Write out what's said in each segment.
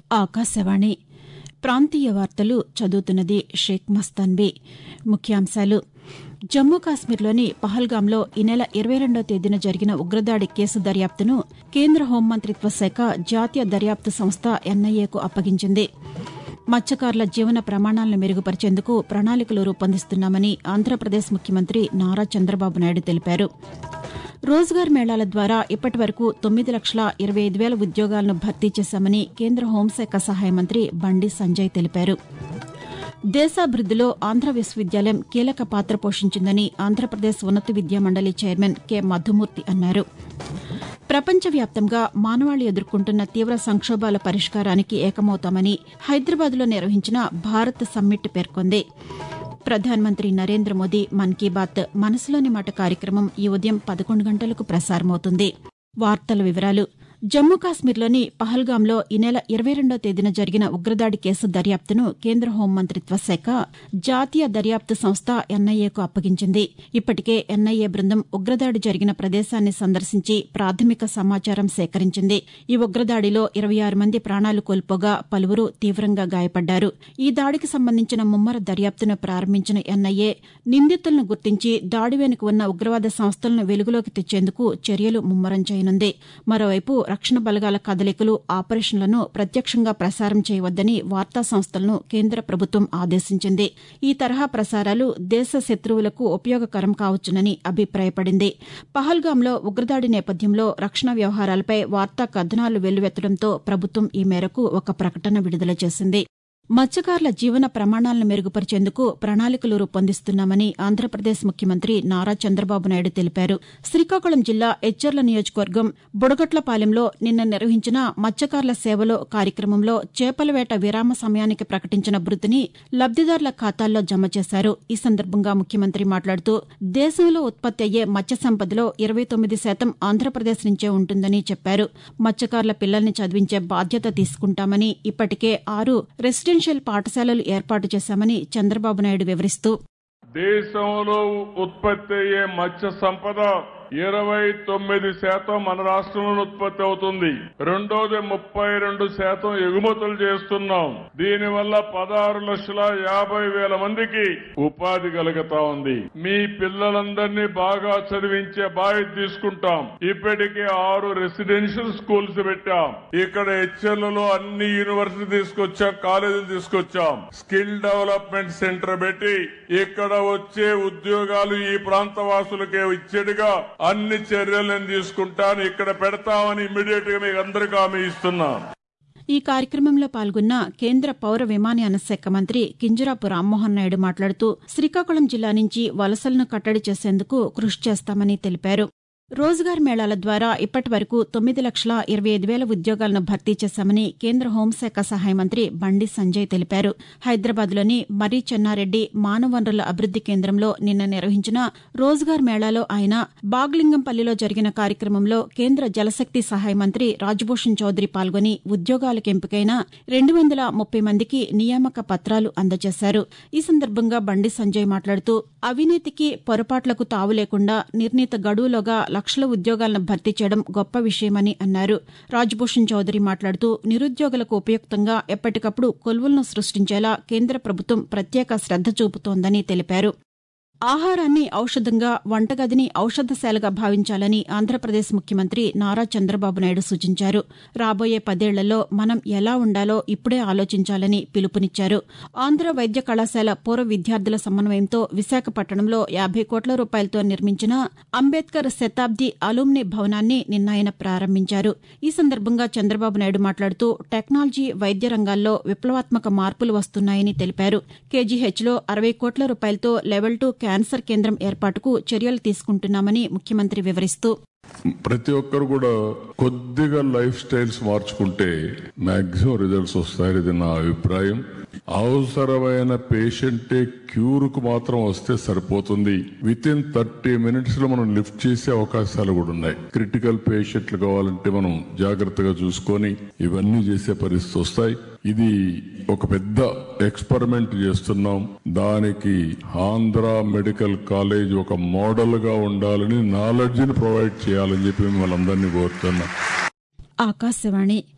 ఆకాశవాణి ప్రాంతీయ వార్తలు చదువుతున్నది షేక్ మస్తాన్బీ ముఖ్యాంశాలు జమ్మూ కాశ్మీర్లోని పహల్గాంలో ఈ నెల ఇరవై రెండో తేదీన జరిగిన ఉగ్రదాడి కేసు దర్యాప్తును కేంద్ర హోంమంతిత్వ శాఖ జాతీయ దర్యాప్తు సంస్థ ఎన్ఐఏకు అప్పగించింది మత్స్యకారుల జీవన ప్రమాణాలను మెరుగుపరిచేందుకు ప్రణాళికలు రూపొందిస్తున్నామని ఆంధ్రప్రదేశ్ ముఖ్యమంత్రి నారా చంద్రబాబు నాయుడు తెలిపారు రోజ్గార్ మేళాల ద్వారా ఇప్పటి వరకు తొమ్మిది లక్షల ఇరవై ఐదు వేల ఉద్యోగాలను భర్తీ చేశామని కేంద్ర హోంశాఖ సహాయ మంత్రి బండి సంజయ్ తెలిపారు దేశాభివృద్దిలో ఆంధ్ర విశ్వవిద్యాలయం కీలక పాత్ర పోషించిందని ఆంధ్రప్రదేశ్ ఉన్నత విద్యా మండలి చైర్మన్ కె మధుమూర్తి అన్నారు ప్రపంచవ్యాప్తంగా మానవాళి ఎదుర్కొంటున్న తీవ్ర సంక్షోభాల పరిష్కారానికి ఏకమవుతామని హైదరాబాద్లో నిర్వహించిన భారత్ సమ్మిట్ పేర్కొంది ప్రధానమంత్రి నరేంద్ర మోదీ మన్ కీ బాత్ మనసులోని మాట కార్యక్రమం ఈ ఉదయం పదకొండు గంటలకు ప్రసారమవుతుంది వార్తల వివరాలు జమ్మూ కాశ్మీర్లోని పహల్గాంలో ఈ నెల ఇరవై రెండో తేదీన జరిగిన ఉగ్రదాడి కేసు దర్యాప్తును కేంద్ర హోంమంతిత్వ శాఖ జాతీయ దర్యాప్తు సంస్థ ఎన్ఐఏకు అప్పగించింది ఇప్పటికే ఎన్ఐఏ బృందం ఉగ్రదాడి జరిగిన ప్రదేశాన్ని సందర్శించి ప్రాథమిక సమాచారం సేకరించింది ఈ ఉగ్రదాడిలో ఇరవై ఆరు మంది ప్రాణాలు కోల్పోగా పలువురు తీవ్రంగా గాయపడ్డారు ఈ దాడికి సంబంధించిన ముమ్మర దర్యాప్తును ప్రారంభించిన ఎన్ఐఏ నిందితులను గుర్తించి దాడి వెనుక ఉన్న ఉగ్రవాద సంస్థలను వెలుగులోకి తెచ్చేందుకు చర్యలు ముమ్మరం చేయనుంది మరోవైపు రక్షణ బలగాల కదలికలు ఆపరేషన్లను ప్రత్యక్షంగా ప్రసారం చేయవద్దని వార్తా సంస్థలను కేంద్ర ప్రభుత్వం ఆదేశించింది ఈ తరహా ప్రసారాలు దేశ శత్రువులకు ఉపయోగకరం కావచ్చునని అభిప్రాయపడింది పహల్గాంలో ఉగ్రదాడి నేపథ్యంలో రక్షణ వ్యవహారాలపై వార్తా కథనాలు వెల్లువెత్తడంతో ప్రభుత్వం ఈ మేరకు ఒక ప్రకటన విడుదల చేసింది మత్స్యకారుల జీవన ప్రమాణాలను మెరుగుపరిచేందుకు ప్రణాళికలు రూపొందిస్తున్నామని ఆంధ్రప్రదేశ్ ముఖ్యమంత్రి నారా చంద్రబాబు నాయుడు తెలిపారు శ్రీకాకుళం జిల్లా ఎచ్చెర్ల నియోజకవర్గం బుడగట్లపాలెంలో నిన్న నిర్వహించిన మత్స్యకారుల సేవలో కార్యక్రమంలో చేపల వేట విరామ సమయానికి ప్రకటించిన భృతిని లబ్దిదారుల ఖాతాల్లో జమ చేశారు ఈ సందర్భంగా ముఖ్యమంత్రి మాట్లాడుతూ దేశంలో ఉత్పత్తి అయ్యే మత్స్య సంపదలో ఇరవై తొమ్మిది శాతం ఆంధ్రప్రదేశ్ నుంచే ఉంటుందని చెప్పారు మత్స్యకారుల పిల్లల్ని చదివించే బాధ్యత తీసుకుంటామని ఇప్పటికే ఆరు రెసిడెన్షియల్ పాఠశాలలు ఏర్పాటు చేశామని చంద్రబాబు నాయుడు వివరిస్తూ దేశంలో ఉత్పత్తి అయ్యే మత్స్య సంపద ఇరవై తొమ్మిది శాతం మన రాష్ట్రంలో ఉత్పత్తి అవుతుంది రెండోది ముప్పై రెండు శాతం ఎగుమతులు చేస్తున్నాం దీనివల్ల పదహారు లక్షల యాభై వేల మందికి ఉపాధి కలుగుతా ఉంది మీ పిల్లలందరినీ బాగా చదివించే బాధ్యత తీసుకుంటాం ఇప్పటికే ఆరు రెసిడెన్షియల్ స్కూల్స్ పెట్టాం ఇక్కడ హెచ్ఎల్లలో అన్ని యూనివర్సిటీ తీసుకొచ్చాం కాలేజీలు తీసుకొచ్చాం స్కిల్ డెవలప్మెంట్ సెంటర్ పెట్టి ఇక్కడ వచ్చే ఉద్యోగాలు ఈ ప్రాంత వాసులకే ఇచ్చేట్టుగా అన్ని చర్యలు నేను తీసుకుంటాను ఇక్కడ పెడతామని ఇమ్మీడియట్ గా మీకు అందరికీ హామీ ఇస్తున్నాను ఈ కార్యక్రమంలో పాల్గొన్న కేంద్ర పౌర విమానయాన శాఖ మంత్రి కింజరాపు రామ్మోహన్ నాయుడు మాట్లాడుతూ శ్రీకాకుళం జిల్లా నుంచి వలసలను కట్టడి చేసేందుకు కృషి చేస్తామని తెలిపారు రోజ్గార్ మేళాల ద్వారా ఇప్పటి వరకు తొమ్మిది లక్షల ఇరవై ఐదు వేల ఉద్యోగాలను భర్తీ చేశామని కేంద్ర హోంశాఖ సహాయ మంత్రి బండి సంజయ్ తెలిపారు హైదరాబాద్లోని మర్రి చెన్నారెడ్డి మానవ వనరుల అభివృద్ది కేంద్రంలో నిన్న నిర్వహించిన రోజ్గార్ మేళాలో ఆయన బాగ్లింగంపల్లిలో జరిగిన కార్యక్రమంలో కేంద్ర జలశక్తి సహాయ మంత్రి రాజ్భూషణ్ చౌదరి పాల్గొని ఉద్యోగాలకు ఎంపికైన రెండు వందల ముప్పై మందికి నియామక పత్రాలు అందజేశారు ఈ సందర్భంగా బండి సంజయ్ మాట్లాడుతూ అవినీతికి పొరపాట్లకు తావు లేకుండా నిర్ణీత గడువులోగా లక్షల ఉద్యోగాలను భర్తీ చేయడం గొప్ప విషయమని అన్నారు రాజ్భూషణ్ చౌదరి మాట్లాడుతూ నిరుద్యోగులకు ఉపయుక్తంగా ఎప్పటికప్పుడు కొలువులను సృష్టించేలా కేంద్ర ప్రభుత్వం ప్రత్యేక శ్రద్ద చూపుతోందని తెలిపారు ఆహారాన్ని ఔషధంగా వంటగదిని ఔషధశాలగా భావించాలని ఆంధ్రప్రదేశ్ ముఖ్యమంత్రి నారా చంద్రబాబు నాయుడు సూచించారు రాబోయే పదేళ్లలో మనం ఎలా ఉండాలో ఇప్పుడే ఆలోచించాలని పిలుపునిచ్చారు ఆంధ్ర వైద్య కళాశాల పూర్వ విద్యార్థుల సమన్వయంతో విశాఖపట్నంలో యాభై కోట్ల రూపాయలతో నిర్మించిన అంబేద్కర్ శతాబ్ది అలుమ్ని భవనాన్ని నిన్న ఆయన ప్రారంభించారు ఈ సందర్భంగా చంద్రబాబు నాయుడు మాట్లాడుతూ టెక్నాలజీ వైద్య రంగాల్లో విప్లవాత్మక మార్పులు వస్తున్నాయని తెలిపారు కేజీహెచ్లో అరవై కోట్ల రూపాయలతో లెవెల్ టూ క్యాన్సర్ కేంద్రం ఏర్పాటుకు చర్యలు తీసుకుంటున్నామని ముఖ్యమంత్రి వివరిస్తూ ప్రతి ఒక్కరు కూడా కొద్దిగా లైఫ్ స్టైల్స్ మార్చుకుంటే మాక్సిమం రిజల్ట్స్ వస్తాయని ఇది నా అభిప్రాయం అవసరమైన పేషెంటే క్యూర్ కు మాత్రం వస్తే సరిపోతుంది విత్ ఇన్ థర్టీ మినిట్స్ లో మనం లిఫ్ట్ చేసే అవకాశాలు కూడా ఉన్నాయి క్రిటికల్ పేషెంట్లు కావాలంటే మనం జాగ్రత్తగా చూసుకొని ఇవన్నీ చేసే పరిస్థితి వస్తాయి ఇది ఒక పెద్ద ఎక్స్పెరిమెంట్ చేస్తున్నాం దానికి ఆంధ్ర మెడికల్ కాలేజ్ ఒక మోడల్ గా ఉండాలని నాలెడ్జ్ ని ప్రొవైడ్ చేయాలని చెప్పి మిమ్మల్ని అందరినీ కోరుతున్నా ఆకాశవాణి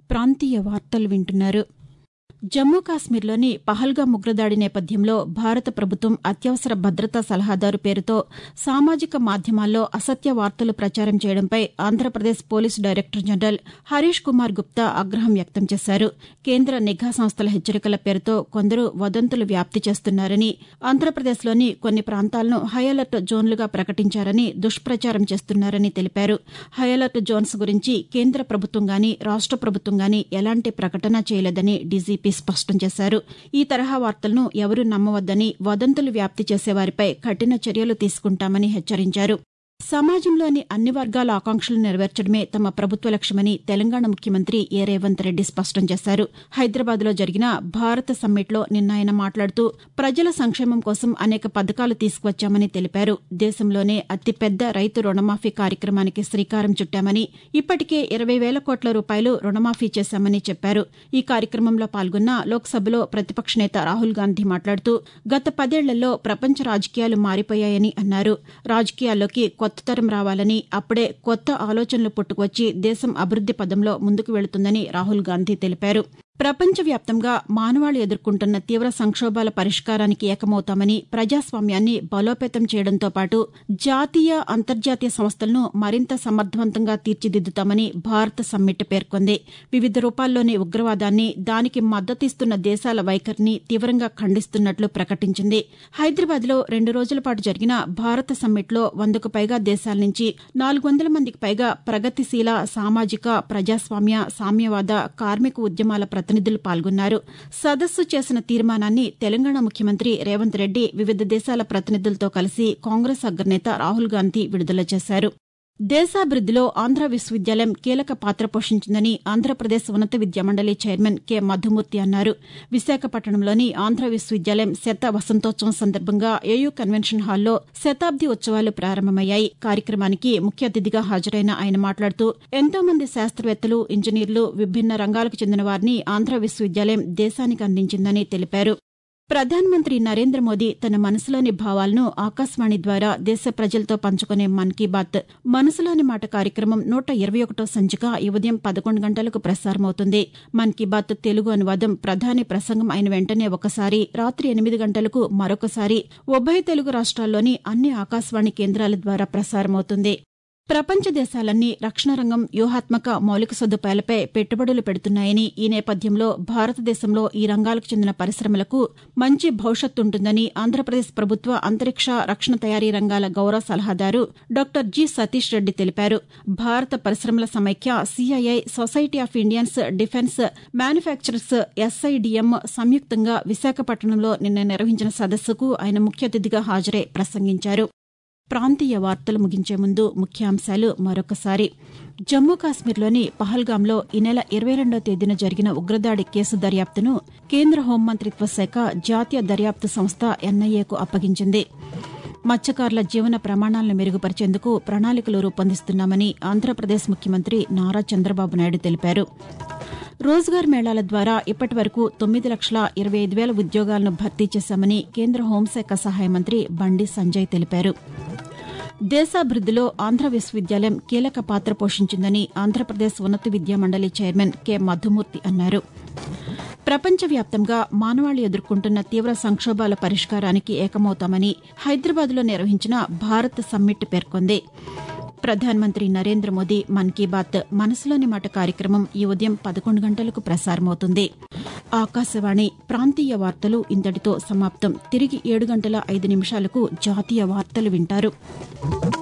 ప్రాంతీయ వార్తలు వింటున్నారు జమ్మూ కాశ్మీర్లోని పహల్గామ్ ఉగ్రదాడి నేపథ్యంలో భారత ప్రభుత్వం అత్యవసర భద్రతా సలహాదారు పేరుతో సామాజిక మాధ్యమాల్లో అసత్య వార్తలు ప్రచారం చేయడంపై Andhra Pradesh police director general Harish Kumar Gupta ఆగ్రహం వ్యక్తం చేశారు కేంద్ర నిఘా సంస్థల హెచ్చరికల పేరుతో కొందరు వదంతులు వ్యాప్తి చేస్తున్నారని ఆంధ్రప్రదేశ్లోని కొన్ని ప్రాంతాలను హైఅలర్ట్ జోన్లుగా ప్రకటించారని దుష్ప్రచారం చేస్తున్నారని తెలిపారు హైఅలర్ట్ జోన్స్ గురించి కేంద్ర ప్రభుత్వం గాని రాష్ట ప్రభుత్వం గాని ఎలాంటి ప్రకటన చేయలేదని డీజీపీ స్పష్టం చేశారు ఈ తరహా వార్తలను ఎవరూ నమ్మవద్దని వదంతులు వ్యాప్తి చేసేవారిపై కఠిన చర్యలు తీసుకుంటామని హెచ్చరించారు సమాజంలోని అన్ని వర్గాల ఆకాంక్షలు నెరవేర్చడమే తమ ప్రభుత్వ లక్ష్యమని తెలంగాణ ముఖ్యమంత్రి ఏ రేవంత్ రెడ్డి స్పష్టం చేశారు హైదరాబాద్లో జరిగిన భారత సమ్మిట్లో నిన్న ఆయన మాట్లాడుతూ ప్రజల సంక్షేమం కోసం అనేక పథకాలు తీసుకువచ్చామని తెలిపారు దేశంలోనే అతిపెద్ద రైతు రుణమాఫీ కార్యక్రమానికి శ్రీకారం చుట్టామని ఇప్పటికే ఇరవై వేల కోట్ల రూపాయలు రుణమాఫీ చేశామని చెప్పారు ఈ కార్యక్రమంలో పాల్గొన్న లోక్సభలో ప్రతిపక్ష నేత రాహుల్ గాంధీ మాట్లాడుతూ గత పదేళ్లలో ప్రపంచ రాజకీయాలు మారిపోయాయని అన్నారు రాజకీయాల్లోకి కొత్త తరం రావాలని అప్పుడే కొత్త ఆలోచనలు పుట్టుకొచ్చి దేశం అభివృద్ది పదంలో ముందుకు వెళుతుందని రాహుల్ గాంధీ తెలిపారు ప్రపంచవ్యాప్తంగా మానవాళి ఎదుర్కొంటున్న తీవ్ర సంక్షోభాల పరిష్కారానికి ఏకమవుతామని ప్రజాస్వామ్యాన్ని బలోపేతం చేయడంతో పాటు జాతీయ అంతర్జాతీయ సంస్థలను మరింత సమర్థవంతంగా తీర్చిదిద్దుతామని భారత సమ్మిట్ పేర్కొంది వివిధ రూపాల్లోని ఉగ్రవాదాన్ని దానికి మద్దతిస్తున్న దేశాల వైఖరిని తీవ్రంగా ఖండిస్తున్నట్లు ప్రకటించింది హైదరాబాద్లో రెండు రోజుల పాటు జరిగిన భారత సమ్మిట్లో వందకు పైగా దేశాల నుంచి నాలుగు వందల మందికి పైగా ప్రగతిశీల సామాజిక ప్రజాస్వామ్య సామ్యవాద కార్మిక ఉద్యమాల ప్రతినిధులు పాల్గొన్నారు సదస్సు చేసిన తీర్మానాన్ని తెలంగాణ ముఖ్యమంత్రి రేవంత్ రెడ్డి వివిధ దేశాల ప్రతినిధులతో కలిసి కాంగ్రెస్ అగ్రనేత రాహుల్ గాంధీ విడుదల చేశారు దేశాభివృద్దిలో ఆంధ్ర విశ్వవిద్యాలయం కీలక పాత్ర పోషించిందని ఆంధ్రప్రదేశ్ ఉన్నత విద్యామండలి చైర్మన్ కె మధుమూర్తి అన్నారు విశాఖపట్నంలోని ఆంధ్ర విశ్వవిద్యాలయం శత వసంతోత్సవం సందర్భంగా ఏయూ కన్వెన్షన్ హాల్లో శతాబ్ది ఉత్సవాలు ప్రారంభమయ్యాయి కార్యక్రమానికి ముఖ్య అతిథిగా హాజరైన ఆయన మాట్లాడుతూ ఎంతో మంది శాస్త్రవేత్తలు ఇంజనీర్లు విభిన్న రంగాలకు చెందిన వారిని ఆంధ్ర విశ్వవిద్యాలయం దేశానికి అందించిందని తెలిపారు ప్రధానమంత్రి నరేంద్ర మోదీ తన మనసులోని భావాలను ఆకాశవాణి ద్వారా దేశ ప్రజలతో పంచుకునే మన్ కీ బాత్ మనసులోని మాట కార్యక్రమం నూట ఇరవై ఒకటో సంచిక ఈ ఉదయం పదకొండు గంటలకు ప్రసారమవుతుంది మన్ కీ బాత్ తెలుగు అనువాదం ప్రధాని ప్రసంగం అయిన వెంటనే ఒకసారి రాత్రి ఎనిమిది గంటలకు మరొకసారి ఉభయ తెలుగు రాష్ట్రాల్లోని అన్ని ఆకాశవాణి కేంద్రాల ద్వారా ప్రసారమవుతుంది ప్రపంచ దేశాలన్నీ రక్షణ రంగం వ్యూహాత్మక మౌలిక సదుపాయాలపై పెట్టుబడులు పెడుతున్నాయని ఈ నేపథ్యంలో భారతదేశంలో ఈ రంగాలకు చెందిన పరిశ్రమలకు మంచి భవిష్యత్తు ఉంటుందని ఆంధ్రప్రదేశ్ ప్రభుత్వ అంతరిక్ష రక్షణ తయారీ రంగాల గౌరవ సలహాదారు డాక్టర్ జి సతీష్ రెడ్డి తెలిపారు భారత పరిశ్రమల సమైక్య CII society of Indians defence manufacturers SIDM సంయుక్తంగా విశాఖపట్నంలో నిన్న నిర్వహించిన సదస్సుకు ఆయన ముఖ్య అతిథిగా హాజరై ప్రసంగించారు ప్రాంతీయ వార్తలు ముగించే ముందు ముఖ్యాంశాలు మరొకసారి జమ్మూ కాశ్మీర్లోని పహల్గాంలో ఈ నెల ఇరవై రెండో తేదీన జరిగిన ఉగ్రదాడి కేసు దర్యాప్తును కేంద్ర హోంమంత్రిత్వ శాఖ జాతీయ దర్యాప్తు సంస్థ ఎన్ఐఏకు అప్పగించింది మత్స్యకారుల జీవన ప్రమాణాలను మెరుగుపరిచేందుకు ప్రణాళికలు రూపొందిస్తున్నామని ఆంధ్రప్రదేశ్ ముఖ్యమంత్రి నారా చంద్రబాబు నాయుడు తెలిపారు రోజ్గార్ మేళాల ద్వారా ఇప్పటి వరకు తొమ్మిది లక్షల ఇరవై ఐదు వేల ఉద్యోగాలను భర్తీ చేశామని కేంద్ర హోంశాఖ సహాయ మంత్రి బండి సంజయ్ తెలిపారు దేశాభివృద్దిలో ఆంధ్ర విశ్వవిద్యాలయం కీలక పాత్ర పోషించిందని ఆంధ్రప్రదేశ్ ఉన్నత విద్యా మండలి చైర్మన్ కె మధుమూర్తి అన్నారు ప్రపంచవ్యాప్తంగా మానవాళి ఎదుర్కొంటున్న తీవ్ర సంక్షోభాల పరిష్కారానికి ఏకమవుతామని హైదరాబాద్లో నిర్వహించిన భారత్ సమ్మిట్ పేర్కొంది ప్రధానమంత్రి నరేంద్ర మోదీ మన్ కీ బాత్ మనసులోని మాట కార్యక్రమం ఈ ఉదయం పదకొండు గంటలకు ప్రసారమవుతుంది ఆకాశవాణి ప్రాంతీయ వార్తలు ఇంతటితో సమాప్తం తిరిగి ఏడు గంటల ఐదు నిమిషాలకు జాతీయ వార్తలు వింటారు